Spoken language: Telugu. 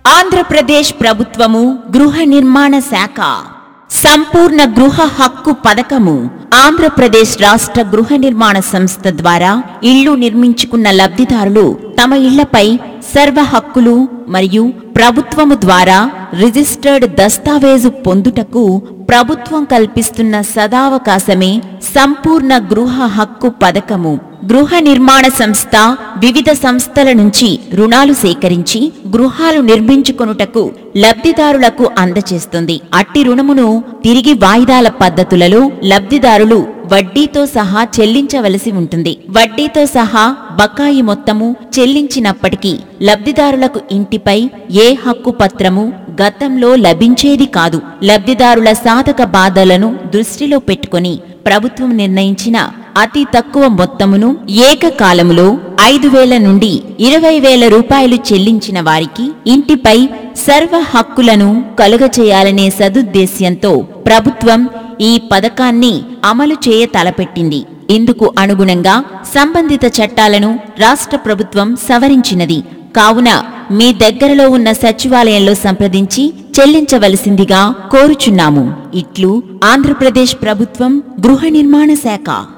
ఆంధ్రప్రదేశ్ ప్రభుత్వము గృహ నిర్మాణ శాఖ సంపూర్ణ గృహ హక్కు పథకము ఆంధ్రప్రదేశ్ రాష్ట్ర గృహ నిర్మాణ సంస్థ ద్వారా ఇళ్లు నిర్మించుకున్న లబ్ధిదారులు తమ ఇళ్లపై సర్వ హక్కులు మరియు ప్రభుత్వము ద్వారా రిజిస్టర్డ్ దస్తావేజు పొందుటకు ప్రభుత్వం కల్పిస్తున్న సదావకాశమే సంపూర్ణ గృహ హక్కు పథకము గృహ నిర్మాణ సంస్థ వివిధ సంస్థల నుంచి రుణాలు సేకరించి గృహాలు నిర్మించుకొనుటకు లబ్ధిదారులకు అందచేస్తుంది అట్టి రుణమును తిరిగి వాయిదాల పద్ధతులలో లబ్ధిదారులు వడ్డీతో సహా చెల్లించవలసి ఉంటుంది వడ్డీతో సహా బకాయి మొత్తము చెల్లించినప్పటికీ లబ్ధిదారులకు ఇంటిపై ఏ హక్కు పత్రము గతంలో లభించేది కాదు లబ్ధిదారుల సాధక బాధలను దృష్టిలో పెట్టుకొని ప్రభుత్వం నిర్ణయించిన అతి తక్కువ మొత్తమును ఏకకాలములో ఐదు వేల నుండి ఇరవై వేల రూపాయలు చెల్లించిన వారికి ఇంటిపై సర్వ హక్కులను కలుగచేయాలనే సదుద్దేశ్యంతో ప్రభుత్వం ఈ పథకాన్ని అమలు చేయ తలపెట్టింది ఇందుకు అనుగుణంగా సంబంధిత చట్టాలను రాష్ట్ర ప్రభుత్వం సవరించినది కావున మీ దగ్గరలో ఉన్న సచివాలయంలో సంప్రదించి చెల్లించవలసిందిగా కోరుచున్నాము ఇట్లు ఆంధ్రప్రదేశ్ ప్రభుత్వం గృహ నిర్మాణ శాఖ